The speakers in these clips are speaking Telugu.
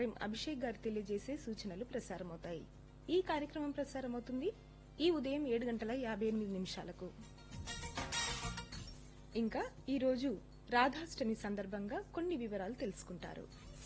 రెం అభిషేక్ గారు తెలియజేసే సూచనలు ప్రసారమవుతాయి ఈ కార్యక్రమం ప్రసారమవుతుంది ఈ ఉదయం ఏడు గంటల యాభై ఎనిమిది నిమిషాలకు ఇంకా ఈ రోజు రాధాష్టమి సందర్భంగా కొన్ని వివరాలు తెలుసుకుంటారు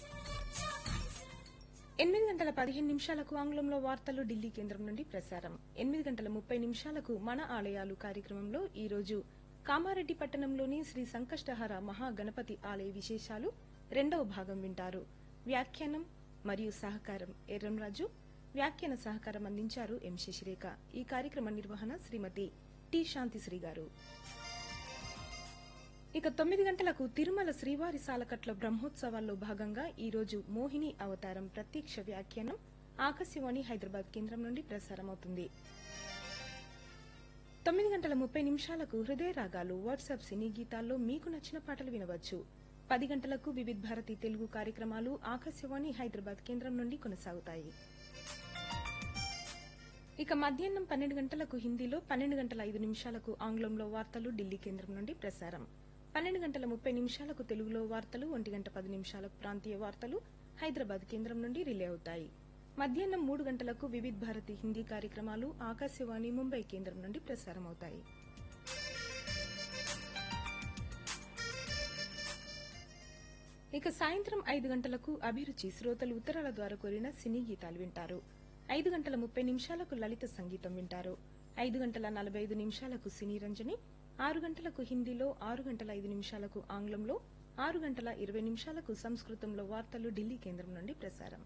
ఎనిమిది గంటల పదిహేను నిమిషాలకు ఆంగ్లంలో వార్తలు ఢిల్లీ కేంద్రం నుండి ప్రసారం ఎనిమిది గంటల ముప్పై నిమిషాలకు మన ఆలయాలు కార్యక్రమంలో ఈ రోజు కామారెడ్డి పట్టణంలోని శ్రీ సంకష్టహర మహాగణపతి ఆలయ విశేషాలు రెండవ భాగం వింటారు వ్యాఖ్యానం మరియు సహకారం ఎర్రంరాజు వ్యాఖ్యాన సహకారం అందించారు ఎం శశిరేఖ ఈ కార్యక్రమ నిర్వహణ శ్రీమతి టి శాంతిశ్రీ గారు ఇక తొమ్మిది గంటలకు తిరుమల శ్రీవారి సాలకట్ల బ్రహ్మోత్సవాల్లో భాగంగా ఈ రోజు మోహిని అవతారం ప్రత్యక్ష వ్యాఖ్యానం ఆకాశవాణి హైదరాబాద్ కేంద్రం నుండి ప్రసారమవుతుంది తొమ్మిది గంటల ముప్పై నిమిషాలకు హృదయ రాగాలు వాట్సాప్ సినీ గీతాల్లో మీకు నచ్చిన పాటలు వినవచ్చు పది గంటలకు వివిధ భారతి తెలుగు కార్యక్రమాలు ఆకాశవాణి హైదరాబాద్ కేంద్రం నుండి కొనసాగుతాయి ఇక మధ్యాహ్నం పన్నెండు గంటలకు హిందీలో పన్నెండు గంటల ఐదు నిమిషాలకు ఆంగ్లంలో వార్తలు ఢిల్లీ కేంద్రం నుండి ప్రసారం పన్నెండు గంటల ముప్పై నిమిషాలకు తెలుగులో వార్తలు ఒంటి గంట పది నిమిషాలకు ప్రాంతీయ వార్తలు హైదరాబాద్ కేంద్రం నుండి రిలే అవుతాయి మధ్యాహ్నం మూడు గంటలకు వివిధ భారతి హిందీ కార్యక్రమాలు ఆకాశవాణి ముంబై కేంద్రం నుండి ప్రసారమవుతాయి ఇక సాయంత్రం ఐదు గంటలకు అభిరుచి శ్రోతలు ఉత్తరాల ద్వారా కోరిన సినీ గీతాలు వింటారు ఐదు గంటల ముప్పై నిమిషాలకు లలిత సంగీతం వింటారు ఐదు గంటల నలభై ఐదు నిమిషాలకు సినీ రంజని ఆరు గంటలకు హిందీలో ఆరు గంటల ఐదు నిమిషాలకు ఆంగ్లంలో ఆరు గంటల ఇరవై నిమిషాలకు సంస్కృతంలో వార్తలు ఢిల్లీ కేంద్రం నుండి ప్రసారం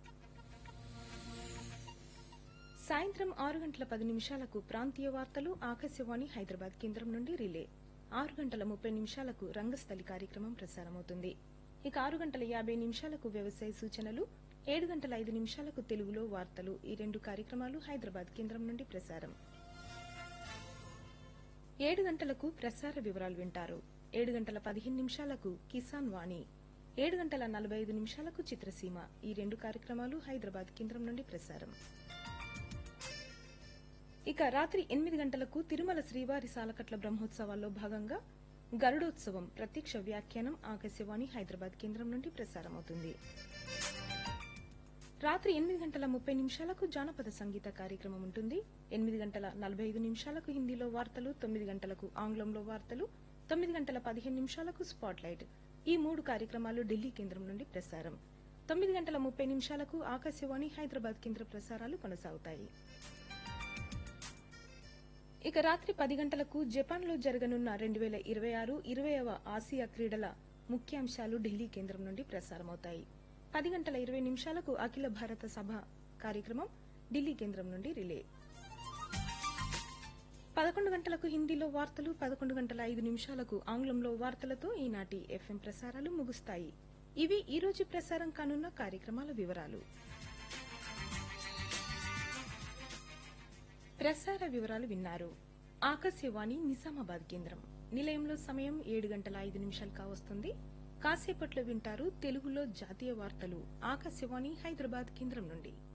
సాయంత్రం ఆరు గంటల పది నిమిషాలకు ప్రాంతీయ వార్తలు ఆకాశవాణి హైదరాబాద్ కేంద్రం నుండి రిలే ఆరు గంటల ముప్పై నిమిషాలకు రంగస్థలి కార్యక్రమం ప్రసారమవుతుంది ఇక ఆరు గంటల యాభై నిమిషాలకు వ్యవసాయ సూచనలు ఏడు గంటల ఐదు నిమిషాలకు తెలుగులో వార్తలు ఈ రెండు కార్యక్రమాలు హైదరాబాద్ కేంద్రం నుండి ప్రసారం ఏడు గంటలకు ప్రసార వివరాలు వింటారు ఏడు గంటల పదిహేను నిమిషాలకు కిసాన్ వాణి ఏడు గంటల నలభై ఐదు నిమిషాలకు చిత్రసీమ ఈ రెండు కార్యక్రమాలు హైదరాబాద్ కేంద్రం నుండి ప్రసారం ఇక రాత్రి ఎనిమిది గంటలకు తిరుమల శ్రీవారి సాలకట్ల బ్రహ్మోత్సవాల్లో భాగంగా గరుడోత్సవం ప్రత్యక్ష వ్యాఖ్యానం ఆకాశవాణి హైదరాబాద్ కేంద్రం నుండి ప్రసారమవుతుంది రాత్రి ఎనిమిది గంటల ముప్పై నిమిషాలకు జానపద సంగీత కార్యక్రమం ఉంటుంది ఎనిమిది గంటల నలభై ఐదు నిమిషాలకు హిందీలో వార్తలు తొమ్మిది గంటలకు ఆంగ్లంలో వార్తలు తొమ్మిది గంటల పదిహేను నిమిషాలకు స్పాట్ లైట్ ఈ మూడు కార్యక్రమాలు ఢిల్లీ కేంద్రం నుండి ప్రసారం తొమ్మిది గంటల ముప్పై నిమిషాలకు ఆకాశవాణి హైదరాబాద్ కేంద్ర ప్రసారాలు కొనసాగుతాయి ఇక రాత్రి పది గంటలకు జపాన్లో జరగనున్న రెండు వేల ఇరవై ఆరు ఇరవైవ ఆసియా క్రీడల ముఖ్యాంశాలు ఢిల్లీ కేంద్రం నుండి ప్రసారమవుతాయి పది గంటల ఇరవై నిమిషాలకు అఖిల భారత సభ కార్యక్రమం ఢిల్లీ కేంద్రం నుండి రిలే పదకొండు గంటలకు హిందీలో వార్తలు పదకొండు గంటల ఐదు నిమిషాలకు ఆంగ్లంలో వార్తలతో ఈనాటి ఎఫ్ఎం ప్రసారాలు ముగుస్తాయి ఇవి ఈ రోజు ప్రసారం కానున్న కార్యక్రమాల వివరాలు ప్రసార వివరాలు విన్నారు ఆకాశవాణి నిజామాబాద్ కేంద్రం నిలయంలో సమయం ఏడు గంటల ఐదు నిమిషాలు కావస్తుంది కాసేపట్లో వింటారు తెలుగులో జాతీయ వార్తలు ఆకాశవాణి హైదరాబాద్ కేంద్రం నుండి